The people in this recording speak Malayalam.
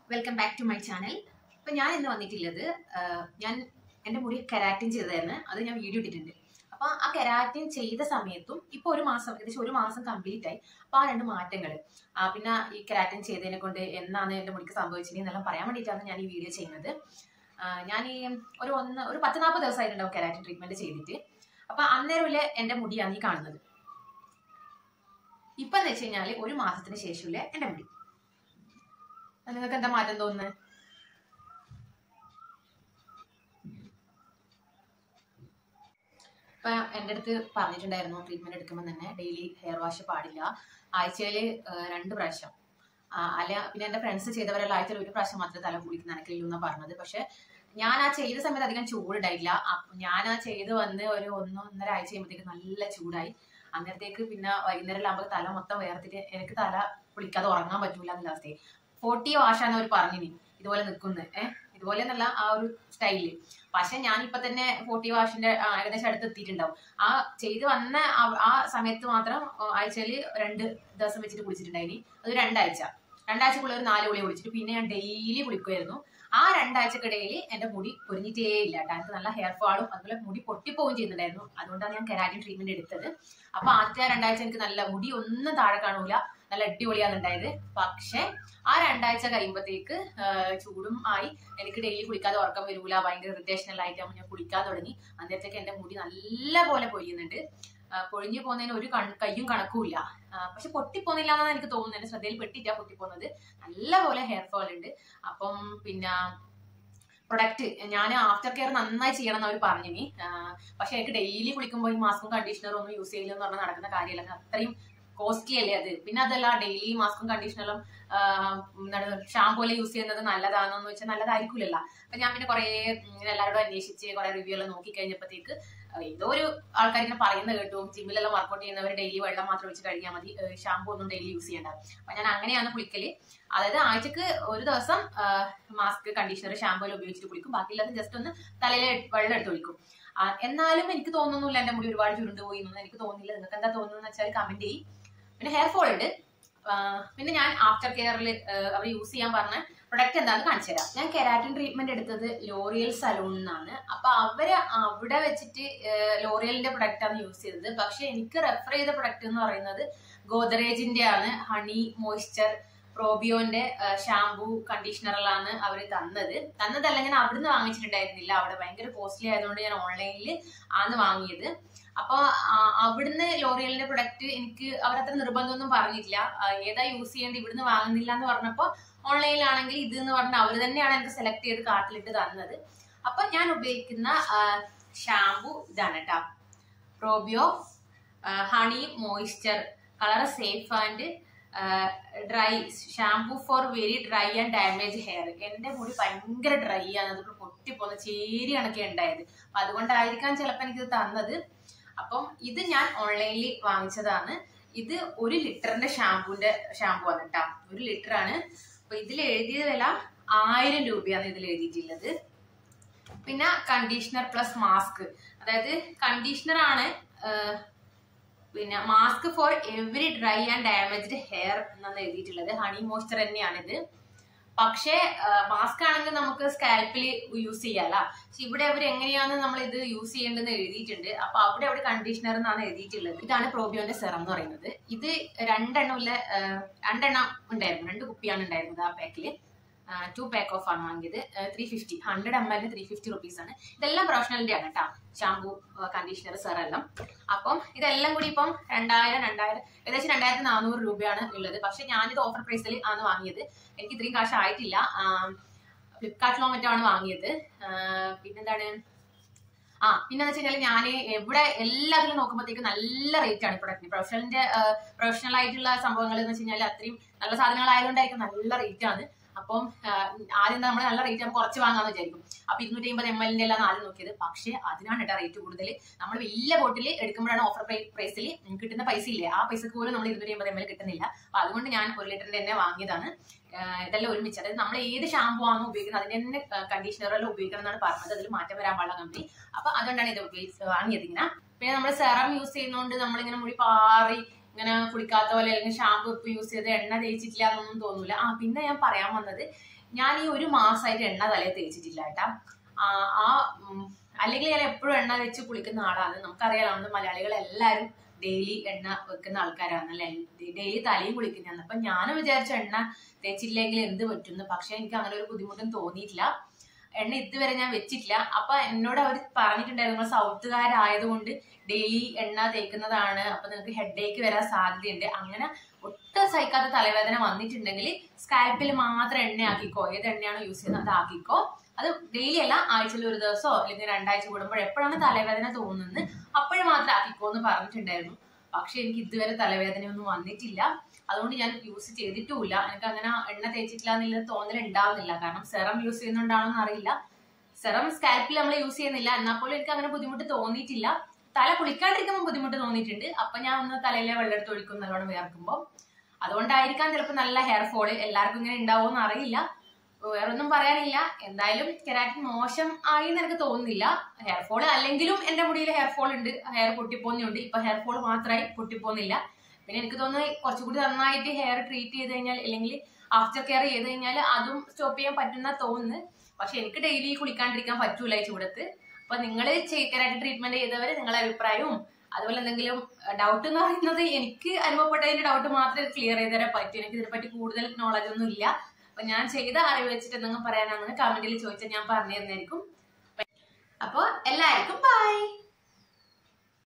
welcome back to my channel അപ്പൊ ഞാൻ ഇന്ന് വന്നിട്ടുള്ളത് ആ, ഞാൻ എന്റെ മുടി കെരാറ്റിൻ ചെയ്തതായിരുന്നു അത് ഞാൻ വീഡിയോ ഇട്ടിട്ടുണ്ട് അപ്പൊ ആ കെരാറ്റിൻ ചെയ്ത സമയത്തും ഇപ്പൊ ഒരു മാസം ഏകദേശം ഒരു മാസം കംപ്ലീറ്റ് ആയി അപ്പൊ ആ രണ്ട് മാറ്റങ്ങൾ പിന്നെ ഈ കെരാറ്റിൻ ചെയ്തതിനെ കൊണ്ട് എന്നാണ് എന്റെ മുടിക്ക് സംഭവിച്ചത് എന്നെല്ലാം പറയാൻ വേണ്ടിയിട്ടാണ് ഞാൻ ഈ വീഡിയോ ചെയ്യുന്നത് ആ, ഞാൻ ഈ ഒരു ഒന്ന് ഒരു പത്ത് നാൽപ്പത് ദിവസമായിട്ടുണ്ടാവും കെരാറ്റിൻ ട്രീറ്റ്മെന്റ് ചെയ്തിട്ട് അപ്പൊ അന്നേരമില്ല എന്റെ മുടിയാണ് ഈ കാണുന്നത് ഇപ്പൊ എന്ന് വെച്ച് കഴിഞ്ഞാല് ഒരു മാസത്തിന് ശേഷമില്ല എന്റെ മുടി അത് നിങ്ങൾക്ക് എന്താ മാറ്റം തോന്നുന്നത് ഇപ്പൊ എൻ്റെ അടുത്ത് പറഞ്ഞിട്ടുണ്ടായിരുന്നു ട്രീറ്റ്മെന്റ് എടുക്കുമ്പോൾ തന്നെ ഡെയിലി ഹെയർ വാഷ് പാടില്ല ആഴ്ചയിൽ രണ്ട് പ്രാവശ്യം ആ, അല്ല പിന്നെ എൻ്റെ ഫ്രണ്ട്സ് ചെയ്തവരെല്ലാം ആഴ്ചയിൽ ഒരു പ്രാവശ്യം മാത്രമേ തല കുളിക്ക് നനക്കില്ലൂ എന്നാണ് പറഞ്ഞത് പക്ഷെ ഞാൻ ആ ചെയ്ത സമയത്ത് അധികം ചൂടുണ്ടായില്ല അപ്പൊ ഞാൻ ആ ചെയ്ത് വന്ന് ഒരു ഒന്ന് ഒന്നര ആഴ്ച കഴിയുമ്പോഴത്തേക്ക് നല്ല ചൂടായി അന്നേരത്തേക്ക് പിന്നെ വൈകുന്നേരം ആകുമ്പോൾ തല മൊത്തം വേർത്തിട്ട് എനിക്ക് തല കുളിക്കാതെ ഉറങ്ങാൻ പറ്റൂല എന്നുള്ള അവസ്ഥയായി ഫോർട്ടി വാഷാന്ന് അവർ പറഞ്ഞിനി ഇതുപോലെ നിൽക്കുന്നത് ഏഹ് ഇതുപോലെ എന്നല്ല ആ ഒരു സ്റ്റൈലില് പക്ഷെ ഞാനിപ്പോ തന്നെ ഫോർട്ടി വാഷിന്റെ ആ, ഏകദേശം അടുത്ത് എത്തിയിട്ടുണ്ടാവും ആ ചെയ്ത് വന്ന ആ- ആ സമയത്ത് മാത്രം ആഴ്ചയിൽ രണ്ട് ദിവസം വെച്ചിട്ട് കുളിച്ചിട്ടുണ്ടായിനി അത് രണ്ടാഴ്ച രണ്ടാഴ്ചക്കുള്ള ഒരു നാല് കുളി കുളിച്ചിട്ട് പിന്നെ ഞാൻ ഡെയിലി കുളിക്കുമായിരുന്നു ആ രണ്ടാഴ്ചക്കിടയിൽ എന്റെ മുടി പൊരിഞ്ഞിട്ടേ ഇല്ല കേട്ടോ എനിക്ക് നല്ല ഹെയർ ഫാളും അതുപോലെ മുടി പൊട്ടിപ്പോവുകയും ചെയ്യുന്നുണ്ടായിരുന്നു അതുകൊണ്ടാണ് ഞാൻ കെരാറ്റിൻ ട്രീറ്റ്മെന്റ് എടുത്തത് അപ്പൊ ആദ്യത്തെ രണ്ടാഴ്ച എനിക്ക് നല്ല മുടി ഒന്നും താഴെ കാണൂല നല്ല അടിപൊളിയാണ് ഉണ്ടായത് പക്ഷെ ആ രണ്ടാഴ്ച കഴിയുമ്പോഴത്തേക്ക് ചൂടും ആയി എനിക്ക് ഡെയിലി കുളിക്കാതെ ഉറക്കം വരൂല ഭയങ്കര ഇറിറ്റേഷണൽ ആയിട്ടാകുമ്പോൾ ഞാൻ കുളിക്കാൻ തുടങ്ങി അന്നേരത്തേക്ക് എന്റെ മുടി നല്ല പോലെ പൊഴിയുന്നുണ്ട് ആ, പൊഴിഞ്ഞു പോകുന്നതിന് ഒരു കൺ- കയ്യും കണക്കുമില്ല പക്ഷെ പൊട്ടിപ്പോന്നില്ല എന്നാണ് എനിക്ക് തോന്നുന്നത് എന്റെ ശ്രദ്ധയിൽ പെട്ടിട്ടാ പൊട്ടിപ്പോകുന്നത് നല്ല പോലെ ഹെയർ ഫോൾ ഉണ്ട് അപ്പം പിന്നെ പ്രൊഡക്റ്റ് ഞാൻ ആഫ്റ്റർ കെയർ നന്നായി ചെയ്യണം എന്ന് അവർ പറഞ്ഞിനി പക്ഷെ എനിക്ക് ഡെയിലി കുളിക്കുമ്പോൾ ഈ മാസ്കും കണ്ടീഷണറും ഒന്നും യൂസ് ചെയ്യില്ല എന്ന് പറഞ്ഞാൽ നടക്കുന്ന കാര്യമല്ല അത്രയും കോസ്റ്റ്ലി അല്ലേ അത് പിന്നെ അതല്ല ഡെയിലി മാസ്കും കണ്ടീഷണറും എന്താണ് ഷാമ്പൂ എല്ലാം യൂസ് ചെയ്യുന്നത് നല്ലതാണെന്ന് വെച്ചാൽ നല്ലതായിരിക്കില്ലല്ലോ അപ്പൊ ഞാൻ പിന്നെ കുറെ ഇങ്ങനെ എല്ലാവരോടും അന്വേഷിച്ച് കുറെ റിവ്യൂ എല്ലാം നോക്കി കഴിഞ്ഞപ്പോഴത്തേക്ക് ഏതോ ഒരു ആൾക്കാർ ഇങ്ങനെ പറയുന്നത് കേട്ടു ജിമ്മിലെല്ലാം വർക്കൗട്ട് ചെയ്യുന്നവർ ഡെയിലി വെള്ളം മാത്രം ഒഴിച്ച് കഴിഞ്ഞാൽ മതി ഷാമ്പൂ ഒന്നും ഡെയിലി യൂസ് ചെയ്യണ്ട അപ്പൊ ഞാൻ അങ്ങനെയാണ് കുളിക്കല് അതായത് ആഴ്ചക്ക് ഒരു ദിവസം മാസ്ക് കണ്ടീഷണർ ഷാമ്പൂ എല്ലാം ഉപയോഗിച്ചിട്ട് കുളിക്കും ബാക്കിയുള്ളത് ജസ്റ്റ് ഒന്ന് തലയിൽ വെള്ളം എടുത്ത് ഒഴിക്കും ആ, എന്നാലും എനിക്ക് തോന്നുന്നില്ല എന്റെ മുടി ഒരുപാട് ചുരുണ്ട് പോയി എന്നൊന്നും എനിക്ക് തോന്നുന്നില്ല നിങ്ങൾക്ക് എന്താ തോന്നുന്നത് വെച്ചാൽ കമന്റ് ചെയ്യും പിന്നെ ഹെയർ ഫോൾ ഉണ്ട് ആ, പിന്നെ ഞാൻ ആഫ്റ്റർ കെയറിൽ അവർ യൂസ് ചെയ്യാൻ പറഞ്ഞ പ്രൊഡക്റ്റ് എന്താണെന്ന് കാണിച്ചു തരാം ഞാൻ കെരാറ്റിൻ ട്രീറ്റ്മെന്റ് എടുത്തത് ലോറിയൽ സലൂണിൽ നിന്നാണ് അപ്പൊ അവര് അവിടെ വെച്ചിട്ട് ലോറിയലിന്റെ പ്രൊഡക്റ്റ് ആണ് യൂസ് ചെയ്തത് പക്ഷെ എനിക്ക് റെഫർ ചെയ്ത പ്രൊഡക്റ്റ് എന്ന് പറയുന്നത് ഗോദറേജിന്റെ ആണ് ഹണി മോയ്സ്ചർ പ്രോബിയോന്റെ ഷാംപൂ കണ്ടീഷണറിലാണ് അവർ തന്നത് തന്നതല്ല ഞാൻ അവിടുന്ന് വാങ്ങിച്ചിട്ടുണ്ടായിരുന്നില്ല അവിടെ ഭയങ്കര കോസ്റ്റ്ലി ആയതുകൊണ്ട് ഞാൻ ഓൺലൈനിൽ ആണ് വാങ്ങിയത് അപ്പൊ ആ, അവിടുന്ന് ലോറിയലിന്റെ പ്രൊഡക്റ്റ് എനിക്ക് അവരത്ര നിർബന്ധമൊന്നും പറഞ്ഞിട്ടില്ല ആ, ഏതാ യൂസ് ചെയ്യേണ്ടത് ഇവിടുന്ന് വാങ്ങുന്നില്ല എന്ന് പറഞ്ഞപ്പോ ഓൺലൈനിലാണെങ്കിൽ ഇത് എന്ന് പറഞ്ഞ അവർ തന്നെയാണ് എനിക്ക് സെലക്ട് ചെയ്ത് കാർട്ടിലിട്ട് തന്നത് അപ്പൊ ഞാൻ ഉപയോഗിക്കുന്ന ഷാംപൂ ഇതാണ് കേട്ടോ Probio honey moisture colour safe and dry shampoo for very dry and damage hair എന്റെ മുടി ഭയങ്കര ഡ്രൈ ആണ് അത് പൊട്ടിപ്പോന്ന ചേരി കണക്കെ ഉണ്ടായത് അപ്പൊ അതുകൊണ്ടായിരിക്കാം ചിലപ്പോൾ എനിക്കിത് തന്നത് അപ്പം ഇത് ഞാൻ ഓൺലൈനിൽ വാങ്ങിച്ചതാണ് ഇത് ഒരു ലിറ്ററിന്റെ ഷാംപൂന്റെ ഷാംപൂ ആണ് കേട്ടോ ഒരു ലിറ്റർ ആണ് അപ്പൊ ഇതിൽ എഴുതിയ വില ആയിരം രൂപയാണ് ഇതിൽ എഴുതിയിട്ടുള്ളത് പിന്നെ കണ്ടീഷണർ പ്ലസ് മാസ്ക് അതായത് കണ്ടീഷണർ ആണ് ആ, പിന്നെ mask for every dry and damaged hair എന്നാണ് എഴുതിയിട്ടുള്ളത് ഹണി മോയ്സ്ചർ തന്നെയാണിത് പക്ഷേ മാസ്ക് ആണെങ്കിൽ നമുക്ക് സ്കാൽപ്പിൽ യൂസ് ചെയ്യാല പക്ഷെ ഇവിടെ അവർ എങ്ങനെയാണ് നമ്മൾ ഇത് യൂസ് ചെയ്യേണ്ടതെന്ന് എഴുതിയിട്ടുണ്ട് അപ്പൊ അവിടെ അവിടെ കണ്ടീഷണർ എന്നാണ് എഴുതിയിട്ടുള്ളത് ഇതാണ് പ്രോബിയോന്റെ സെറം എന്ന് പറയുന്നത് ഇത് രണ്ടെണ്ണം ഉള്ള ആ, രണ്ടെണ്ണം ഉണ്ടായിരുന്നു രണ്ട് കുപ്പിയാണ് ഉണ്ടായിരുന്നത് ആ പാക്കില് ടു പാക്ക് ഓഫ് ആണ് വാങ്ങിയത് ത്രീ ഫിഫ്റ്റി ഹൺഡ്രഡ് എം എല്ലിന് ത്രീ ഫിഫ്റ്റി റുപ്പീസ് ആണ് ഇതെല്ലാം പ്രൊഫഷണലിന്റെ ആണ് കേട്ടോ ഷാംപൂ കണ്ടീഷണർ സെറെല്ലാം അപ്പം ഇതെല്ലാം കൂടി ഇപ്പം രണ്ടായിരം രണ്ടായിരം ഏകദേശം രണ്ടായിരത്തി നാനൂറ് രൂപയാണ് ഉള്ളത് പക്ഷെ ഞാനിത് ഓഫർ പ്രൈസിൽ ആണ് വാങ്ങിയത് എനിക്ക് ഇത്രയും കാശ് ആയിട്ടില്ല ഫ്ലിപ്കാർട്ടിലോ മറ്റോ ആണ് വാങ്ങിയത് ആ, പിന്നെന്താണ് ആ പിന്നെ വെച്ച് കഴിഞ്ഞാൽ ഞാൻ എവിടെ എല്ലാത്തിലും നോക്കുമ്പോഴത്തേക്ക് നല്ല റേറ്റ് ആണ് പ്രൊഡക്റ്റിന് പ്രൊഫഷണലിന്റെ പ്രൊഫഷണൽ ആയിട്ടുള്ള സംഭവങ്ങൾ എന്ന് വെച്ച് കഴിഞ്ഞാൽ അത്രയും നല്ല സാധനങ്ങളായതുകൊണ്ടായിരിക്കും നല്ല റേറ്റ് ആണ് അപ്പം ആ, ആദ്യം നമ്മൾ നല്ല റേറ്റ് നമുക്ക് കുറച്ച് വാങ്ങാന്ന് വിചാരിക്കും അപ്പൊ ഇരുന്നൂറ്റി അമ്പത് എം എല്ലിന്റെ എല്ലാം ആദ്യം നോക്കിയത് പക്ഷേ അതിനാണ് കേട്ടോ റേറ്റ് കൂടുതൽ നമ്മൾ വലിയ ബോട്ടിൽ എടുക്കുമ്പോഴാണ് ഓഫർ പ്രൈസിൽ കിട്ടുന്ന പൈസ ഇല്ലേ ആ പൈസക്ക് പോലും നമ്മൾ ഇരുന്നൂറ്റി അമ്പത് എം എൽ കിട്ടുന്നില്ല അപ്പൊ അതുകൊണ്ട് ഞാൻ ഒരു ലിറ്ററിന്റെ തന്നെ വാങ്ങിയതാണ് ആ, ഇതെല്ലാം ഒരുമിച്ച് അതായത് നമ്മൾ ഏത് ഷാമ്പു ആണോ ഉപയോഗിക്കുന്നത് അതിന്റെ തന്നെ കണ്ടീഷണറെല്ലാം ഉപയോഗിക്കണം എന്നാണ് പറഞ്ഞത് അതിൽ മാറ്റം വരാൻ പാടില്ല കമ്പനി അപ്പൊ അതുകൊണ്ടാണ് ഇത് ഉപയോഗിച്ച് വാങ്ങിയത് ഇങ്ങനെ പിന്നെ നമ്മൾ സെറം യൂസ് ചെയ്യുന്നതുകൊണ്ട് നമ്മളിങ്ങനെ മുടി പാറി ഇങ്ങനെ കുളിക്കാത്ത പോലെ അല്ലെങ്കിൽ ഷാമ്പു ഇപ്പൊ യൂസ് ചെയ്ത് എണ്ണ തേച്ചിട്ടില്ല എന്നൊന്നും തോന്നൂല ആ പിന്നെ ഞാൻ പറയാൻ വന്നത് ഞാൻ ഈ ഒരു മാസമായിട്ട് എണ്ണ തലയിൽ തേച്ചിട്ടില്ല കേട്ടാ ആ ആ, ഉം, അല്ലെങ്കിൽ ഞാൻ എപ്പോഴും എണ്ണ വെച്ച് കുളിക്കുന്ന ആളാണ് നമുക്കറിയാലോ നമ്മൾ മലയാളികൾ എല്ലാവരും ഡെയിലി എണ്ണ വെക്കുന്ന ആൾക്കാരാണ് അല്ലെ ഡെയിലി തലയും കുളിക്കുന്നതാണ് അപ്പൊ ഞാനും വിചാരിച്ചു എണ്ണ തേച്ചില്ലെങ്കിൽ എന്ത് പറ്റുന്നു പക്ഷെ എനിക്ക് അങ്ങനെ ഒരു ബുദ്ധിമുട്ടും തോന്നിയിട്ടില്ല എണ്ണ ഇതുവരെ ഞാൻ വെച്ചിട്ടില്ല അപ്പൊ എന്നോട് അവർ പറഞ്ഞിട്ടുണ്ടായിരുന്നു നിങ്ങൾ സൗത്തുകാരായതുകൊണ്ട് ഡെയിലി എണ്ണ തേക്കുന്നതാണ് അപ്പൊ നിങ്ങൾക്ക് ഹെഡ് ഏക്ക് വരാൻ സാധ്യതയുണ്ട് അങ്ങനെ ഒട്ടും സഹിക്കാത്ത തലവേദന വന്നിട്ടുണ്ടെങ്കിൽ സ്കാൽപ്പിൽ മാത്രം എണ്ണ ആക്കിക്കോ ഏത് എണ്ണയാണോ യൂസ് ചെയ്യുന്നത് അത് ആക്കിക്കോ അത് ഡെയിലി അല്ല ആഴ്ചയിൽ ഒരു ദിവസമോ അല്ലെങ്കിൽ രണ്ടാഴ്ച കൂടുമ്പോൾ എപ്പോഴാണ് തലവേദന തോന്നുന്നത് അപ്പോഴും മാത്രം ആക്കിക്കോ എന്ന് പറഞ്ഞിട്ടുണ്ടായിരുന്നു പക്ഷെ എനിക്ക് ഇതുവരെ തലവേദനയൊന്നും വന്നിട്ടില്ല അതുകൊണ്ട് ഞാൻ യൂസ് ചെയ്തിട്ടുമില്ല എനിക്ക് അങ്ങനെ എണ്ണ തേച്ചിട്ടില്ല എന്നുള്ള തോന്നൽ ഉണ്ടാവുന്നില്ല കാരണം സെറം യൂസ് ചെയ്യുന്നുണ്ടാണോ എന്ന് അറിയില്ല സെറം സ്കാൽപ്പിൽ നമ്മൾ യൂസ് ചെയ്യുന്നില്ല എന്നാൽ പോലും എനിക്ക് അങ്ങനെ ബുദ്ധിമുട്ട് തോന്നിയിട്ടില്ല തല കുളിക്കാണ്ടിരിക്കുമ്പോൾ ബുദ്ധിമുട്ട് തോന്നിയിട്ടുണ്ട് അപ്പൊ ഞാൻ ഒന്ന് തലയിലെ വെള്ളം എടുത്ത് ഒഴിക്കും നല്ലോണം വിയർക്കുമ്പോൾ അതുകൊണ്ടായിരിക്കാം ചിലപ്പോൾ നല്ല ഹെയർ ഫോള് എല്ലാവർക്കും ഇങ്ങനെ ഉണ്ടാവുമെന്ന് അറിയില്ല വേറൊന്നും പറയാനില്ല എന്തായാലും കെരാറ്റിൻ മോശം ആയി എന്ന് എനിക്ക് തോന്നുന്നില്ല ഹെയർ ഫോൾ അല്ലെങ്കിലും എന്റെ മുടിയിൽ ഹെയർ ഫോൾ ഉണ്ട് ഹെയർ പൊട്ടിപ്പോന്നുണ്ട് ഇപ്പൊ ഹെയർ ഫോൾ മാത്രമായി പൊട്ടിപ്പോന്നില്ല പിന്നെ എനിക്ക് തോന്നുന്നു കുറച്ചുകൂടി നന്നായിട്ട് ഹെയർ ട്രീറ്റ് ചെയ്ത് കഴിഞ്ഞാൽ അല്ലെങ്കിൽ ആഫ്റ്റർ കെയർ ചെയ്ത് കഴിഞ്ഞാൽ അതും സ്റ്റോപ്പ് ചെയ്യാൻ പറ്റുന്ന തോന്നുന്നു പക്ഷെ എനിക്ക് ഡെയിലി കുളിക്കാണ്ടിരിക്കാൻ പറ്റൂല ഈ ചൂടത്ത് അപ്പൊ നിങ്ങൾ കെരാറ്റിൻ ട്രീറ്റ്മെന്റ് ചെയ്തവര് നിങ്ങളുടെ അഭിപ്രായവും അതുപോലെ എന്തെങ്കിലും ഡൗട്ട് എന്ന് പറയുന്നത് എനിക്ക് അനുഭവപ്പെട്ടതിന്റെ ഡൗട്ട് മാത്രമേ ക്ലിയർ ചെയ്ത് തരാൻ പറ്റൂ എനിക്ക് ഇതിനെപ്പറ്റി കൂടുതൽ നോളജ് ഒന്നും ഇല്ല അപ്പൊ ഞാൻ ചെയ്ത അറിവ് വെച്ചിട്ട് എന്തെങ്കിലും പറയാനാണെന്ന് കമന്റിൽ ചോദിച്ചാൽ ഞാൻ പറഞ്ഞു തരുന്നതായിരിക്കും അപ്പൊ എല്ലാവർക്കും ബൈ